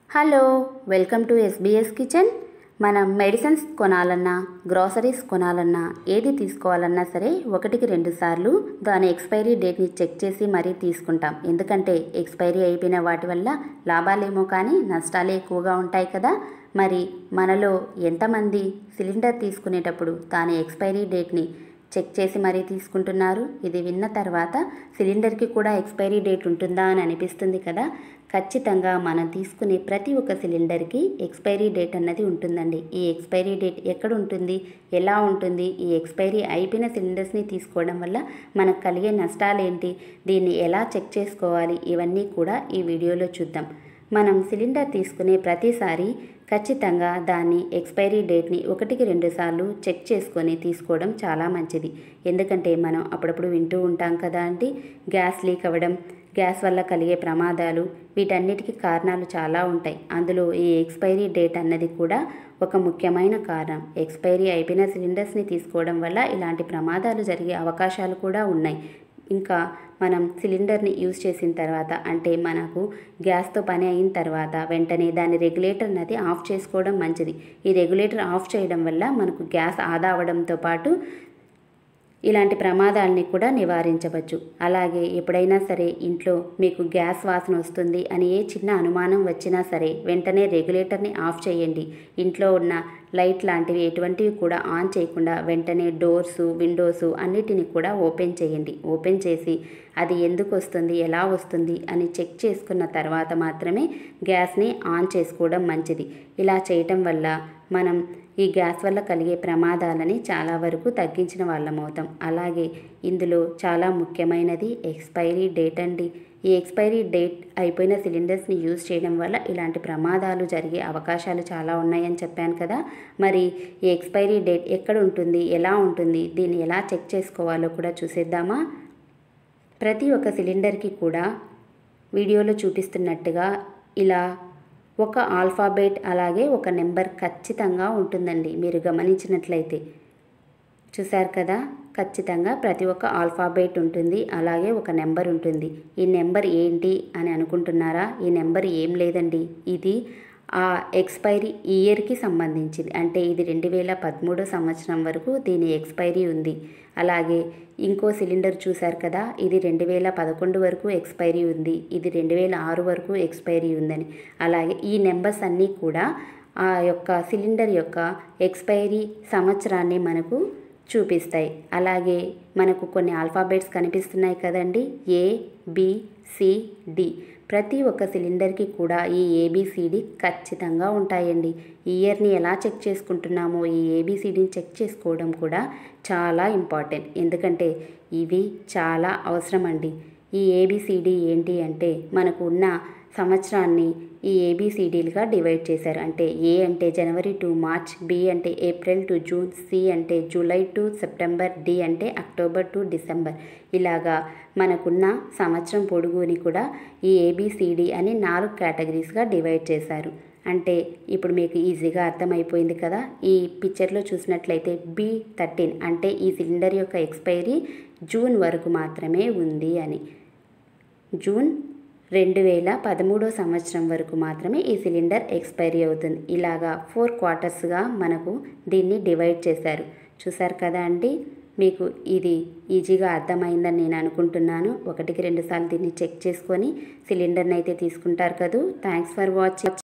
hello welcome to SBS kitchen మనం medicines కొనాలన్నా groceries కొనాలన్నా ఏది తీసుకోవాలన్నా సరే ఒకటికి రెండు సార్లు దాని ఎక్స్పైరీ డేట్ని చెక్ చేసి మరీ తీసుకుంటాం ఎందుకంటే ఎక్స్పైరీ అయిపోయిన వాటి వల్ల లాభాలేమో కానీ నష్టాలే ఎక్కువగా ఉంటాయి కదా మరి మనలో ఎంతమంది సిలిండర్ తీసుకునేటప్పుడు దాని ఎక్స్పైరీ డేట్ని చెక్ చేసి మరీ తీసుకుంటున్నారు ఇది విన్న తర్వాత సిలిండర్కి కూడా ఎక్స్పైరీ డేట్ ఉంటుందా అని అనిపిస్తుంది కదా ఖచ్చితంగా మనం తీసుకునే ప్రతి ఒక్క సిలిండర్కి ఎక్స్పైరీ డేట్ అన్నది ఉంటుందండి ఈ ఎక్స్పైరీ డేట్ ఎక్కడ ఉంటుంది ఎలా ఉంటుంది ఈ ఎక్స్పైరీ అయిపోయిన సిలిండర్స్ని తీసుకోవడం వల్ల మనకు కలిగే నష్టాలు ఏంటి దీన్ని ఎలా చెక్ చేసుకోవాలి ఇవన్నీ కూడా ఈ వీడియోలో చూద్దాం మనం సిలిండర్ తీసుకునే ప్రతిసారి ఖచ్చితంగా దాన్ని ఎక్స్పైరీ డేట్ని ఒకటికి రెండు సార్లు చెక్ చేసుకొని తీసుకోవడం చాలా మంచిది ఎందుకంటే మనం అప్పుడప్పుడు వింటూ ఉంటాం కదా అండి గ్యాస్ లీక్ అవ్వడం గ్యాస్ వల్ల కలిగే ప్రమాదాలు వీటన్నిటికీ కారణాలు చాలా ఉంటాయి అందులో ఈ ఎక్స్పైరీ డేట్ అన్నది కూడా ఒక ముఖ్యమైన కారణం ఎక్స్పైరీ అయిపోయిన సిలిండర్స్ని తీసుకోవడం వల్ల ఇలాంటి ప్రమాదాలు జరిగే అవకాశాలు కూడా ఉన్నాయి ఇంకా మనం సిలిండర్ని యూజ్ చేసిన తర్వాత అంటే మనకు గ్యాస్తో పని అయిన తర్వాత వెంటనే దాని రెగ్యులేటర్ అనేది ఆఫ్ చేసుకోవడం మంచిది ఈ రెగ్యులేటర్ ఆఫ్ చేయడం వల్ల మనకు గ్యాస్ ఆదా అవడంతో పాటు ఇలాంటి ప్రమాదాలని కూడా నివారించవచ్చు అలాగే ఎప్పుడైనా సరే ఇంట్లో మీకు గ్యాస్ వాసన వస్తుంది అని ఏ చిన్న అనుమానం వచ్చినా సరే వెంటనే రెగ్యులేటర్ని ఆఫ్ చేయండి ఇంట్లో ఉన్న లైట్ లాంటివి ఎటువంటివి కూడా ఆన్ చేయకుండా వెంటనే డోర్సు విండోసు అన్నిటిని కూడా ఓపెన్ చేయండి ఓపెన్ చేసి అది ఎందుకు వస్తుంది ఎలా వస్తుంది అని చెక్ చేసుకున్న తర్వాత మాత్రమే గ్యాస్ని ఆన్ చేసుకోవడం మంచిది ఇలా చేయటం వల్ల మనం ఈ గ్యాస్ వల్ల కలిగే ప్రమాదాలని చాలా వరకు తగ్గించిన వాళ్ళం అవుతాం అలాగే ఇందులో చాలా ముఖ్యమైనది ఎక్స్పైరీ డేట్ అండి ఈ ఎక్స్పైరీ డేట్ అయిపోయిన సిలిండర్స్ని యూజ్ చేయడం వల్ల ఇలాంటి ప్రమాదాలు జరిగే అవకాశాలు చాలా ఉన్నాయని చెప్పాను కదా మరి ఈ ఎక్స్పైరీ డేట్ ఎక్కడ ఉంటుంది ఎలా ఉంటుంది దీన్ని ఎలా చెక్ చేసుకోవాలో కూడా చూసేద్దామా ప్రతి ఒక్క సిలిండర్కి కూడా వీడియోలో చూపిస్తున్నట్టుగా ఇలా ఒక ఆల్ఫాబెట్ అలాగే ఒక నెంబర్ ఖచ్చితంగా ఉంటుందండి మీరు గమనించినట్లయితే చూశారు కదా ఖచ్చితంగా ప్రతి ఒక్క ఆల్ఫాబెట్ ఉంటుంది అలాగే ఒక నెంబర్ ఉంటుంది ఈ నెంబర్ ఏంటి అని అనుకుంటున్నారా ఈ నెంబర్ ఏం లేదండి ఇది ఆ ఎక్స్పైరీ ఇయర్కి సంబంధించింది అంటే ఇది రెండు వేల పదమూడో సంవత్సరం వరకు దీని ఎక్స్పైరీ ఉంది అలాగే ఇంకో సిలిండర్ చూశారు కదా ఇది రెండు వేల పదకొండు వరకు ఎక్స్పైరీ ఉంది ఇది రెండు వేల ఆరు వరకు ఎక్స్పైరీ ఉందని అలాగే ఈ నెంబర్స్ అన్నీ కూడా ఆ యొక్క సిలిండర్ యొక్క ఎక్స్పైరీ సంవత్సరాన్ని మనకు చూపిస్తాయి అలాగే మనకు కొన్ని ఆల్ఫాబెట్స్ కనిపిస్తున్నాయి కదండి ఏ బి సి డి ప్రతి ఒక్క సిలిండర్కి కూడా ఈ ఏబిసిడి ఖచ్చితంగా ఉంటాయండి ఈ ఇయర్ని ఎలా చెక్ చేసుకుంటున్నామో ఈ ఏబిసిడిని చెక్ చేసుకోవడం కూడా చాలా ఇంపార్టెంట్ ఎందుకంటే ఇవి చాలా అవసరం అండి ఈ ఏబిసిడి ఏంటి అంటే మనకు ఉన్న సంవత్సరాన్ని ఈ ఏబిసిడీలుగా డివైడ్ చేశారు అంటే ఏ అంటే జనవరి టు మార్చ్ బి అంటే ఏప్రిల్ టు జూన్ సి అంటే జూలై టు సెప్టెంబర్ డి అంటే అక్టోబర్ టు డిసెంబర్ ఇలాగా మనకున్న సంవత్సరం పొడుగుని కూడా ఈ ఏబిసిడి అని నాలుగు కేటగిరీస్గా డివైడ్ చేశారు అంటే ఇప్పుడు మీకు ఈజీగా అర్థమైపోయింది కదా ఈ పిక్చర్లో చూసినట్లయితే బి థర్టీన్ అంటే ఈ సిలిండర్ యొక్క ఎక్స్పైరీ జూన్ వరకు మాత్రమే ఉంది అని జూన్ రెండు వేల పదమూడో సంవత్సరం వరకు మాత్రమే ఈ సిలిండర్ ఎక్స్పైరీ అవుతుంది ఇలాగా ఫోర్ క్వార్టర్స్గా మనకు దీన్ని డివైడ్ చేశారు చూసారు కదా అండి మీకు ఇది ఈజీగా అర్థమైందని నేను అనుకుంటున్నాను ఒకటికి రెండు సార్లు దీన్ని చెక్ చేసుకొని సిలిండర్ని అయితే తీసుకుంటారు కదూ థ్యాంక్స్ ఫర్ వాచింగ్